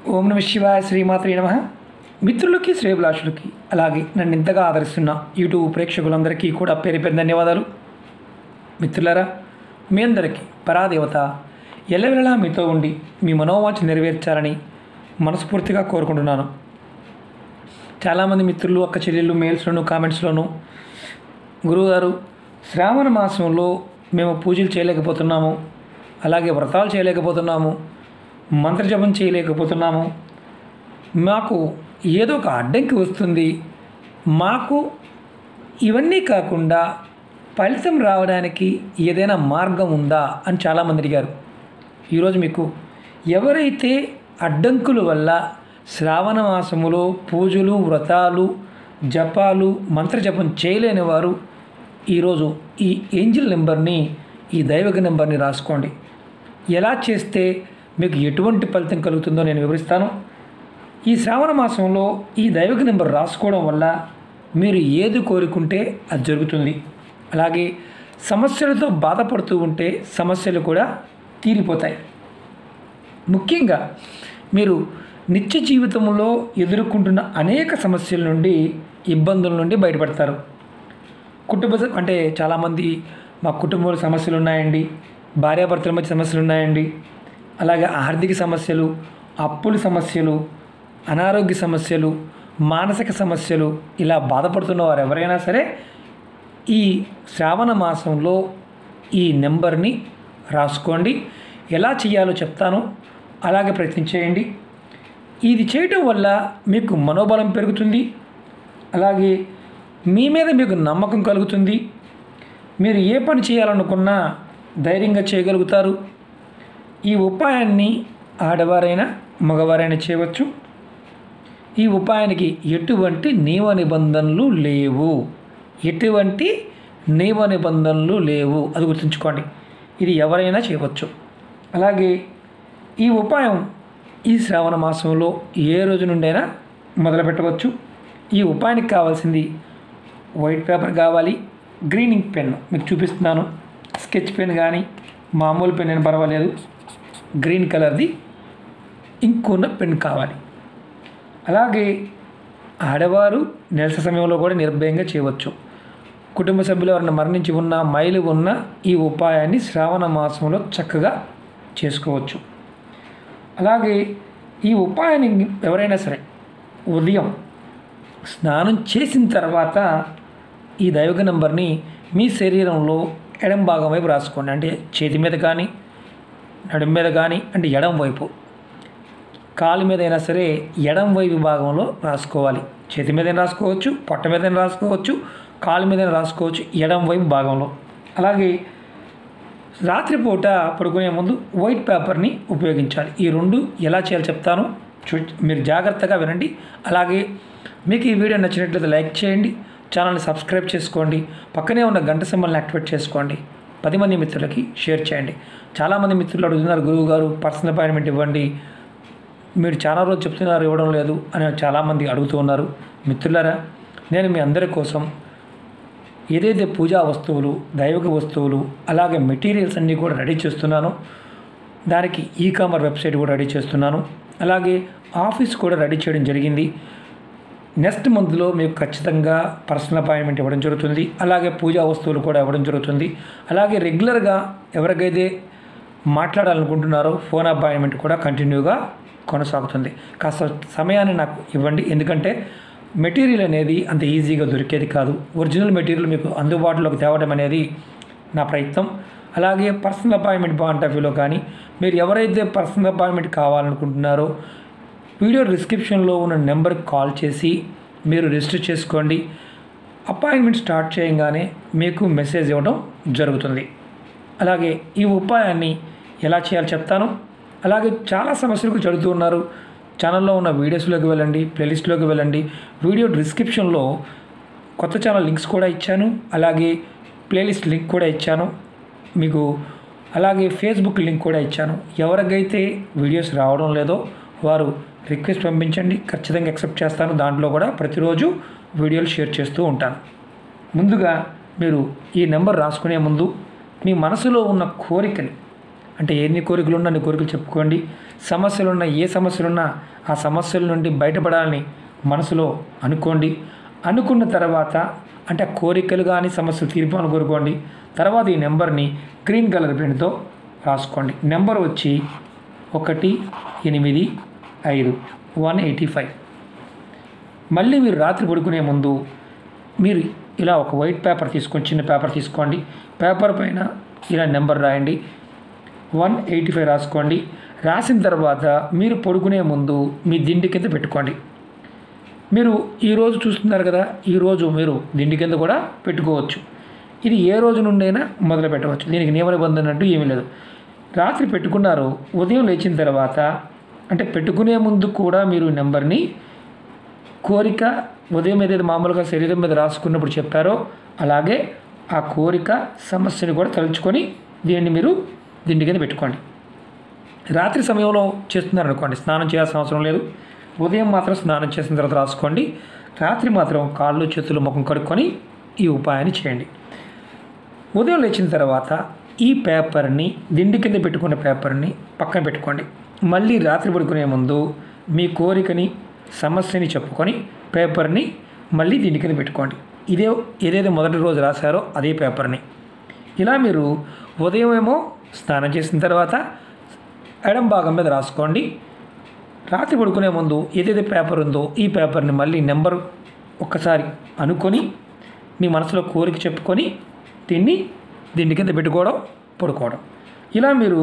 ఓం నమ శివాయ శ్రీమాత్రి నమ మిత్రులకి శ్రేభిలాషులకి అలాగే నన్ను ఇంతగా ఆదరిస్తున్న యూట్యూబ్ ప్రేక్షకులందరికీ కూడా పేరు పేరు ధన్యవాదాలు మిత్రులారా మీ అందరికీ పరాదేవత ఎల్లవెల్లలా మీతో ఉండి మీ మనోవాంఛ నెరవేర్చాలని మనస్ఫూర్తిగా కోరుకుంటున్నాను చాలామంది మిత్రులు అక్క చెల్లెళ్ళు మెయిల్స్లోను కామెంట్స్లోను గురువుగారు శ్రావణ మాసంలో మేము పూజలు చేయలేకపోతున్నాము అలాగే వ్రతాలు చేయలేకపోతున్నాము మంత్రజపం చేయలేకపోతున్నాము మాకు ఏదో ఒక అడ్డంకి వస్తుంది మాకు ఇవన్నీ కాకుండా ఫలితం రావడానికి ఏదైనా మార్గం ఉందా అని చాలామంది అడిగారు ఈరోజు మీకు ఎవరైతే అడ్డంకుల వల్ల శ్రావణ మాసములో పూజలు వ్రతాలు జపాలు మంత్రజపం చేయలేని వారు ఈరోజు ఈ ఏంజిల్ నెంబర్ని ఈ దైవగ నెంబర్ని రాసుకోండి ఎలా చేస్తే మీకు ఎటువంటి ఫలితం కలుగుతుందో నేను వివరిస్తాను ఈ శ్రావణ మాసంలో ఈ దైవక నెంబర్ రాసుకోవడం వల్ల మీరు ఏది కోరుకుంటే అది జరుగుతుంది అలాగే సమస్యలతో బాధపడుతూ ఉంటే సమస్యలు కూడా తీరిపోతాయి ముఖ్యంగా మీరు నిత్య జీవితంలో ఎదుర్కొంటున్న అనేక సమస్యల నుండి ఇబ్బందుల నుండి బయటపడతారు కుటుంబ స- అంటే చాలామంది మా కుటుంబంలో సమస్యలు ఉన్నాయండి భార్యాభర్తల మధ్య సమస్యలు ఉన్నాయండి అలాగే ఆర్థిక సమస్యలు అప్పుల సమస్యలు అనారోగ్య సమస్యలు మానసిక సమస్యలు ఇలా బాధపడుతున్న వారు ఎవరైనా సరే ఈ శ్రావణ మాసంలో ఈ నెంబర్ని రాసుకోండి ఎలా చేయాలో చెప్తాను అలాగే ప్రయత్నించేయండి ఇది చేయటం వల్ల మీకు మనోబలం పెరుగుతుంది అలాగే మీ మీద మీకు నమ్మకం కలుగుతుంది మీరు ఏ పని చేయాలనుకున్నా ధైర్యంగా చేయగలుగుతారు ఈ ఉపాయాన్ని ఆడవారైనా మగవారైనా చేయవచ్చు ఈ ఉపాయానికి ఎటువంటి నియమ నిబంధనలు లేవు ఎటువంటి నియమ నిబంధనలు లేవు అది గుర్తుంచుకోండి ఇది ఎవరైనా చేయవచ్చు అలాగే ఈ ఉపాయం ఈ శ్రావణ మాసంలో ఏ రోజు నుండైనా మొదలు పెట్టవచ్చు ఈ ఉపాయానికి కావాల్సింది వైట్ పేపర్ కావాలి గ్రీన్ ఇంక్ పెన్ మీకు చూపిస్తున్నాను స్కెచ్ పెన్ కానీ మామూలు పెన్ అయినా పర్వాలేదు గ్రీన్ కలర్ది ఇంక్ ఉన్న పెన్ కావాలి అలాగే ఆడవారు నెలస సమయంలో కూడా నిర్భయంగా చేయవచ్చు కుటుంబ సభ్యులు ఎవరైనా మరణించి ఉన్న మైలు ఉన్న ఈ ఉపాయాన్ని శ్రావణ మాసంలో చక్కగా చేసుకోవచ్చు అలాగే ఈ ఉపాయాన్ని ఎవరైనా సరే ఉదయం స్నానం చేసిన తర్వాత ఈ దైవక నంబర్ని మీ శరీరంలో ఎడం భాగం వైపు రాసుకోండి అంటే చేతి మీద కానీ నడుం మీద కానీ అంటే ఎడం వైపు కాలు మీద అయినా సరే ఎడం వైపు భాగంలో రాసుకోవాలి చేతి మీదైనా రాసుకోవచ్చు పొట్ట మీదైనా రాసుకోవచ్చు కాలు మీదైనా రాసుకోవచ్చు ఎడం వైపు భాగంలో అలాగే రాత్రిపూట పడుకునే ముందు వైట్ పేపర్ని ఉపయోగించాలి ఈ రెండు ఎలా చేయాలో చెప్తాను చూ మీరు జాగ్రత్తగా వినండి అలాగే మీకు ఈ వీడియో నచ్చినట్లయితే లైక్ చేయండి ఛానల్ని సబ్స్క్రైబ్ చేసుకోండి పక్కనే ఉన్న గంట సింబల్ని యాక్టివేట్ చేసుకోండి పది మంది మిత్రులకి షేర్ చేయండి చాలామంది మిత్రులు అడుగుతున్నారు గురువు గారు పర్సనల్ అపాయింట్మెంట్ ఇవ్వండి మీరు చాలా రోజు చెప్తున్నారు ఇవ్వడం లేదు అని చాలామంది అడుగుతూ ఉన్నారు మిత్రులారా నేను మీ అందరి కోసం ఏదైతే పూజా వస్తువులు దైవిక వస్తువులు అలాగే మెటీరియల్స్ అన్నీ కూడా రెడీ చేస్తున్నాను దానికి ఈ కామర్ వెబ్సైట్ కూడా రెడీ చేస్తున్నాను అలాగే ఆఫీస్ కూడా రెడీ చేయడం జరిగింది నెక్స్ట్ మంత్లో మీకు ఖచ్చితంగా పర్సనల్ అపాయింట్మెంట్ ఇవ్వడం జరుగుతుంది అలాగే పూజా వస్తువులు కూడా ఇవ్వడం జరుగుతుంది అలాగే రెగ్యులర్గా ఎవరికైతే మాట్లాడాలనుకుంటున్నారో ఫోన్ అపాయింట్మెంట్ కూడా కంటిన్యూగా కొనసాగుతుంది కాస్త సమయాన్ని నాకు ఇవ్వండి ఎందుకంటే మెటీరియల్ అనేది అంత ఈజీగా దొరికేది కాదు ఒరిజినల్ మెటీరియల్ మీకు అందుబాటులోకి తేవడం అనేది నా ప్రయత్నం అలాగే పర్సనల్ అపాయింట్మెంట్ పాయింట్ ఆఫ్ వ్యూలో కానీ మీరు ఎవరైతే పర్సనల్ అపాయింట్మెంట్ కావాలనుకుంటున్నారో వీడియో డిస్క్రిప్షన్లో ఉన్న నెంబర్కి కాల్ చేసి మీరు రిజిస్టర్ చేసుకోండి అపాయింట్మెంట్ స్టార్ట్ చేయగానే మీకు మెసేజ్ ఇవ్వడం జరుగుతుంది అలాగే ఈ ఉపాయాన్ని ఎలా చేయాలో చెప్తాను అలాగే చాలా సమస్యలకు చదువుతూ ఉన్నారు ఛానల్లో ఉన్న వీడియోస్లోకి వెళ్ళండి ప్లేలిస్ట్లోకి వెళ్ళండి వీడియో డిస్క్రిప్షన్లో కొత్త ఛానల్ లింక్స్ కూడా ఇచ్చాను అలాగే ప్లేలిస్ట్ లింక్ కూడా ఇచ్చాను మీకు అలాగే ఫేస్బుక్ లింక్ కూడా ఇచ్చాను ఎవరికైతే వీడియోస్ రావడం లేదో వారు రిక్వెస్ట్ పంపించండి ఖచ్చితంగా యాక్సెప్ట్ చేస్తాను దాంట్లో కూడా ప్రతిరోజు వీడియోలు షేర్ చేస్తూ ఉంటాను ముందుగా మీరు ఈ నెంబర్ రాసుకునే ముందు మీ మనసులో ఉన్న కోరికని అంటే ఎన్ని కోరికలు ఉన్నా అన్ని కోరికలు చెప్పుకోండి సమస్యలు ఉన్న ఏ సమస్యలున్నా ఆ సమస్యల నుండి బయటపడాలని మనసులో అనుకోండి అనుకున్న తర్వాత అంటే ఆ కోరికలు కానీ సమస్యలు తీర్పాలని కోరుకోండి తర్వాత ఈ నెంబర్ని గ్రీన్ కలర్ పెన్తో రాసుకోండి నెంబర్ వచ్చి ఒకటి ఎనిమిది ఐదు వన్ ఎయిటీ ఫైవ్ మళ్ళీ మీరు రాత్రి పడుకునే ముందు మీరు ఇలా ఒక వైట్ పేపర్ తీసుకొని చిన్న పేపర్ తీసుకోండి పేపర్ పైన ఇలా నెంబర్ రాయండి వన్ ఎయిటీ ఫైవ్ రాసుకోండి రాసిన తర్వాత మీరు పడుకునే ముందు మీ దిండి కింద పెట్టుకోండి మీరు ఈరోజు చూస్తున్నారు కదా ఈరోజు మీరు దిండి కింద కూడా పెట్టుకోవచ్చు ఇది ఏ రోజు నుండైనా మొదలు పెట్టవచ్చు దీనికి నియమ నిబంధన అంటూ ఏమీ లేదు రాత్రి పెట్టుకున్నారు ఉదయం లేచిన తర్వాత అంటే పెట్టుకునే ముందు కూడా మీరు ఈ నెంబర్ని కోరిక ఉదయం ఏదైతే మామూలుగా శరీరం మీద రాసుకున్నప్పుడు చెప్పారో అలాగే ఆ కోరిక సమస్యని కూడా తలుచుకొని దీన్ని మీరు దిండి కింద పెట్టుకోండి రాత్రి సమయంలో చేస్తున్నారు అనుకోండి స్నానం చేయాల్సిన అవసరం లేదు ఉదయం మాత్రం స్నానం చేసిన తర్వాత రాసుకోండి రాత్రి మాత్రం కాళ్ళు చేతులు ముఖం కడుక్కొని ఈ ఉపాయాన్ని చేయండి ఉదయం లేచిన తర్వాత ఈ పేపర్ని దిండి కింద పెట్టుకున్న పేపర్ని పక్కన పెట్టుకోండి మళ్ళీ రాత్రి పడుకునే ముందు మీ కోరికని సమస్యని చెప్పుకొని పేపర్ని మళ్ళీ దిండి కింద పెట్టుకోండి ఇదే ఏదైతే మొదటి రోజు రాశారో అదే పేపర్ని ఇలా మీరు ఉదయం ఏమో స్నానం చేసిన తర్వాత ఎడం భాగం మీద రాసుకోండి రాత్రి పడుకునే ముందు ఏదైతే పేపర్ ఉందో ఈ పేపర్ని మళ్ళీ నెంబర్ ఒక్కసారి అనుకొని మీ మనసులో కోరిక చెప్పుకొని దీన్ని దీని కింద పెట్టుకోవడం పడుకోవడం ఇలా మీరు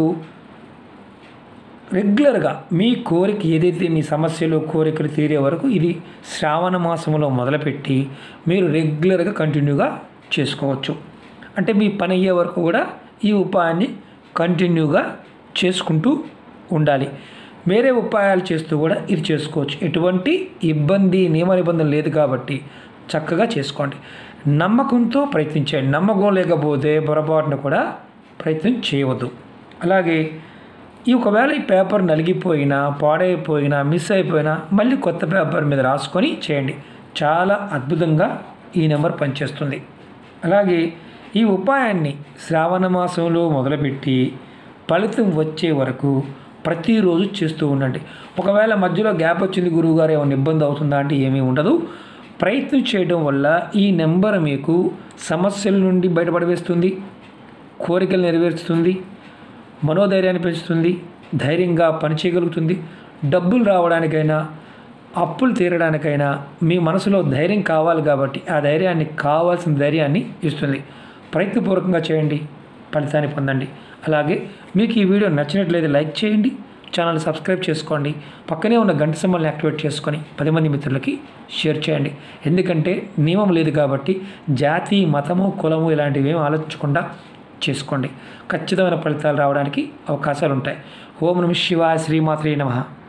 రెగ్యులర్గా మీ కోరిక ఏదైతే మీ సమస్యలు కోరికలు తీరే వరకు ఇది శ్రావణ మాసంలో మొదలుపెట్టి మీరు రెగ్యులర్గా కంటిన్యూగా చేసుకోవచ్చు అంటే మీ పని అయ్యే వరకు కూడా ఈ ఉపాయాన్ని కంటిన్యూగా చేసుకుంటూ ఉండాలి వేరే ఉపాయాలు చేస్తూ కూడా ఇది చేసుకోవచ్చు ఎటువంటి ఇబ్బంది నియమ నిబంధన లేదు కాబట్టి చక్కగా చేసుకోండి నమ్మకంతో ప్రయత్నించండి నమ్మకం లేకపోతే పొరపాటున కూడా ప్రయత్నం చేయవద్దు అలాగే ఈ ఒకవేళ ఈ పేపర్ నలిగిపోయినా పాడైపోయినా మిస్ అయిపోయినా మళ్ళీ కొత్త పేపర్ మీద రాసుకొని చేయండి చాలా అద్భుతంగా ఈ నెంబర్ పనిచేస్తుంది అలాగే ఈ ఉపాయాన్ని శ్రావణ మాసంలో మొదలుపెట్టి ఫలితం వచ్చే వరకు ప్రతిరోజు చేస్తూ ఉండండి ఒకవేళ మధ్యలో గ్యాప్ వచ్చింది గురువుగారు ఏమైనా ఇబ్బంది అవుతుందా అంటే ఏమీ ఉండదు ప్రయత్నం చేయడం వల్ల ఈ నెంబర్ మీకు సమస్యల నుండి బయటపడవేస్తుంది కోరికలు నెరవేరుస్తుంది మనోధైర్యాన్ని పెంచుతుంది ధైర్యంగా పనిచేయగలుగుతుంది డబ్బులు రావడానికైనా అప్పులు తీరడానికైనా మీ మనసులో ధైర్యం కావాలి కాబట్టి ఆ ధైర్యాన్ని కావాల్సిన ధైర్యాన్ని ఇస్తుంది ప్రయత్నపూర్వకంగా చేయండి ఫలితాన్ని పొందండి అలాగే మీకు ఈ వీడియో నచ్చినట్లయితే లైక్ చేయండి ఛానల్ సబ్స్క్రైబ్ చేసుకోండి పక్కనే ఉన్న గంట సింబల్ని యాక్టివేట్ చేసుకొని పది మంది మిత్రులకి షేర్ చేయండి ఎందుకంటే నియమం లేదు కాబట్టి జాతి మతము కులము ఇలాంటివి ఏమి ఆలోచించకుండా చేసుకోండి ఖచ్చితమైన ఫలితాలు రావడానికి అవకాశాలు ఉంటాయి ఓం నమ శివాయ శ్రీమాత్రే నమః